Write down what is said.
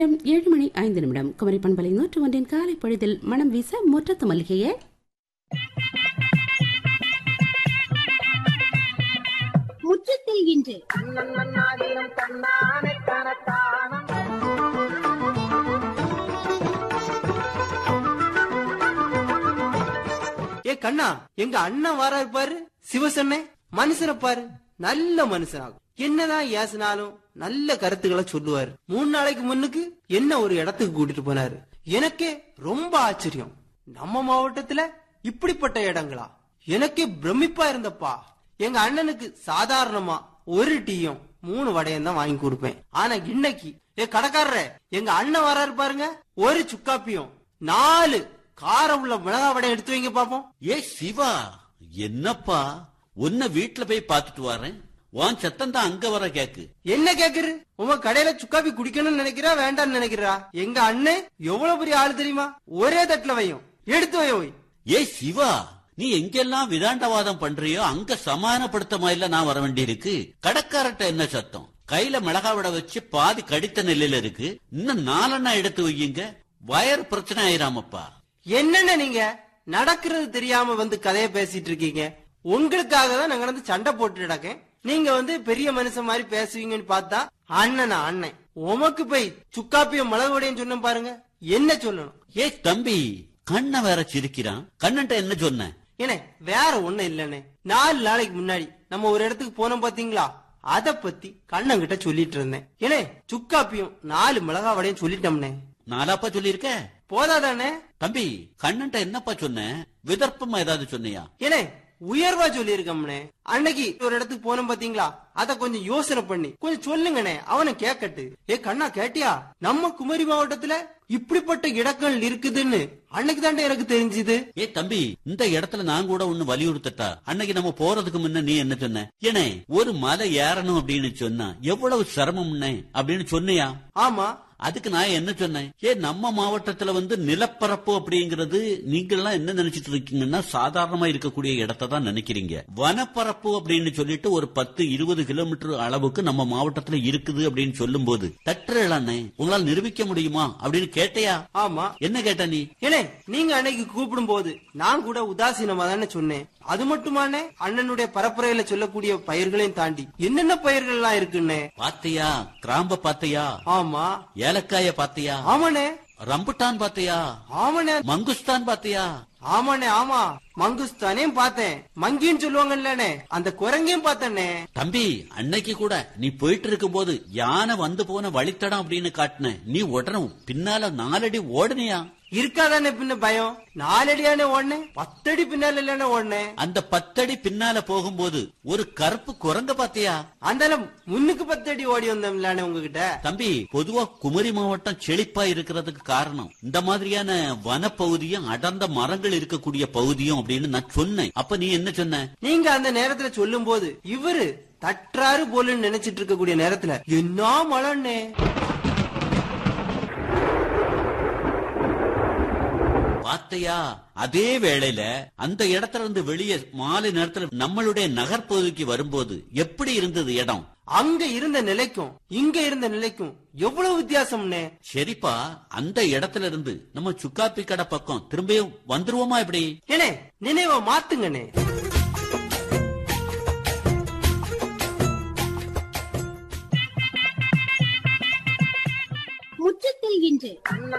நேரம் ஏழு மணி ஐந்து நிமிடம் குமரி பண்பலை நூற்று ஒன்றின் காலை பொழுதில் மனம் வீச முற்றத்து மல்லிகையே முற்றத்தில் இன்று ஏ கண்ணா எங்க அண்ணன் வராரு பாரு சிவசண்ணே மனுஷனை பாரு நல்ல மனுஷனாகும் என்னதான் ஏசினாலும் நல்ல கருத்துக்களை சொல்லுவாரு மூணு நாளைக்கு முன்னுக்கு என்ன ஒரு இடத்துக்கு கூட்டிட்டு போனாரு எனக்கே ரொம்ப ஆச்சரியம் நம்ம மாவட்டத்துல இப்படிப்பட்ட இடங்களா எனக்கே பிரமிப்பா இருந்தப்பா எங்க அண்ணனுக்கு சாதாரணமா ஒரு டீயும் மூணு வடையும் தான் வாங்கி கொடுப்பேன் ஆனா இன்னைக்கு ஏ கடைக்காரரே எங்க அண்ணன் வராரு பாருங்க ஒரு சுக்காப்பியும் நாலு காரம் உள்ள மிளகா வடை எடுத்து வைங்க பாப்போம் ஏ சிவா என்னப்பா உன்னை வீட்டுல போய் பாத்துட்டு வரேன் உன் சத்தம் தான் அங்க வர கேக்கு என்ன கேக்குறு உங்க கடையில சுக்காப்பி குடிக்கணும்னு நினைக்கிறா வேண்டாம்னு நினைக்கிறா எங்க அண்ணன் எவ்வளவு பெரிய ஆளு தெரியுமா ஒரே தட்டுல வையும் எடுத்து வை வை ஏ சிவா நீ எங்கெல்லாம் விதாண்டவாதம் பண்றியோ அங்க சமாதானப்படுத்த மாதிரில நான் வர வேண்டியிருக்கு கடைக்காரட்ட என்ன சத்தம் கையில மிளகா விட வச்சு பாதி கடித்த நிலையில இருக்கு இன்னும் நாலெண்ணா எடுத்து வையுங்க வயர் பிரச்சனை ஆயிராமப்பா என்னென்ன நீங்க நடக்கிறது தெரியாம வந்து கதைய பேசிட்டு இருக்கீங்க உங்களுக்காக தான் நாங்க வந்து சண்டை போட்டு நடக்கேன் நீங்க வந்து பெரிய மனுஷன் மாதிரி பேசுவீங்கன்னு பார்த்தா அண்ணனா அண்ணன் உமக்கு போய் சுக்காப்பியும் மிளகு வடையும் சொன்ன பாருங்க என்ன சொல்லணும் ஏ தம்பி கண்ண வேற சிரிக்கிறான் கண்ணன்ட்ட என்ன சொன்ன ஏனே வேற ஒண்ணும் இல்லனே நாலு நாளைக்கு முன்னாடி நம்ம ஒரு இடத்துக்கு போனோம் பாத்தீங்களா அத பத்தி கண்ணங்கிட்ட சொல்லிட்டு இருந்தேன் ஏனே சுக்காப்பியும் நாலு மிளகா வடையும் சொல்லிட்டோம்னே நாலாப்பா சொல்லியிருக்க போதாதானே தம்பி கண்ணன்ட்ட என்னப்பா சொன்ன விதர்ப்பமா ஏதாவது சொன்னியா ஏனே உயர்வா சொல்லியிருக்கோம்னே அன்னைக்கு ஒரு இடத்துக்கு போனோம் பாத்தீங்களா அத கொஞ்சம் யோசனை பண்ணி கொஞ்சம் சொல்லுங்கண்ணே அவனை கேக்கட்டு ஏ கண்ணா கேட்டியா நம்ம குமரி மாவட்டத்துல இப்படிப்பட்ட இடங்கள் இருக்குதுன்னு அன்னைக்கு தாண்டே எனக்கு தெரிஞ்சுது ஏ தம்பி இந்த இடத்துல நான் கூட ஒண்ணு வலியுறுத்தட்டா அன்னைக்கு நம்ம போறதுக்கு முன்ன நீ என்ன சொன்ன ஏனே ஒரு மலை ஏறணும் அப்படின்னு சொன்னா எவ்வளவு சிரமம்னே அப்படின்னு சொன்னியா ஆமா அதுக்கு நான் என்ன சொன்னேன் ஏ நம்ம மாவட்டத்துல வந்து நிலப்பரப்பு அப்படிங்கறது நீங்க எல்லாம் என்ன நினைச்சிட்டு இருக்கீங்கன்னா சாதாரணமா இருக்கக்கூடிய இடத்தை தான் நினைக்கிறீங்க வனப்பரப்பு அப்படின்னு சொல்லிட்டு ஒரு பத்து இருபது கிலோமீட்டர் அளவுக்கு நம்ம மாவட்டத்துல இருக்குது அப்படின்னு சொல்லும் போது தட்டுறே உங்களால் நிரூபிக்க முடியுமா அப்படின்னு கேட்டையா ஆமா என்ன கேட்ட நீ ஏனே நீங்க அன்னைக்கு கூப்பிடும் போது நான் கூட உதாசீனமா தானே சொன்னேன் அது மட்டுமானே அண்ணனுடைய பரப்புரையில சொல்லக்கூடிய பயிர்களையும் தாண்டி என்னென்ன பயிர்கள் எல்லாம் இருக்குன்னே பாத்தியா கிராம்ப பாத்தியா ஆமா ஏலக்காய பாத்தியா ஆமாண்ணே ரம்புட்டான் பாத்தியா ஆமாண்ணே மங்குஸ்தான் பாத்தியா ஆமாண்ணே ஆமா மங்குஸ்தானையும் பார்த்தேன் மங்கின்னு சொல்லுவாங்கல்லண்ணே அந்த குரங்கையும் பார்த்தேனே தம்பி அன்னைக்கு கூட நீ போயிட்டு இருக்கும் போது யானை வந்து போன வழித்தடம் அப்படின்னு காட்டின நீ உடனே பின்னால நாலடி ஓடுனியா இருக்காதானே பின்ன பயம் நாலடியானே ஓடனேன் பத்தடி பின்னால இல்லன்னு ஓடனேன் அந்த பத்தடி பின்னால போகும்போது ஒரு கருப்பு குரங்க பாத்தியா அந்த முன்னுக்கு பத்தடி ஓடி வந்தோம்லானே உங்ககிட்ட தம்பி பொதுவா குமரி மாவட்டம் செழிப்பா இருக்கிறதுக்கு காரணம் இந்த மாதிரியான வனப்பகுதியும் அடர்ந்த மரங்கள் இருக்கக்கூடிய பகுதியும் அப்படின்னு நான் சொன்னேன் அப்ப நீ என்ன சொன்ன நீங்க அந்த நேரத்துல சொல்லும் போது இவரு தற்றாரு போலுன்னு நினைச்சிட்டு இருக்கக்கூடிய நேரத்துல என்ன மழைன்னே பாத்தையா அதே வேளையில அந்த இடத்துல இருந்து வெளியே மாலை நேரத்துல நம்மளுடைய நகர்பகுதிக்கு வரும்போது எப்படி இருந்தது இடம் அங்க இருந்த நிலைக்கும் இங்க இருந்த நிலைக்கும் எவ்வளவு வித்தியாசம்னே சரிப்பா அந்த இடத்துல இருந்து நம்ம சுக்காப்பி கடை பக்கம் திரும்பியும் வந்துருவோமா இப்படி ஏனே நினைவை மாத்துங்கண்ணே முற்றத்தில் இன்று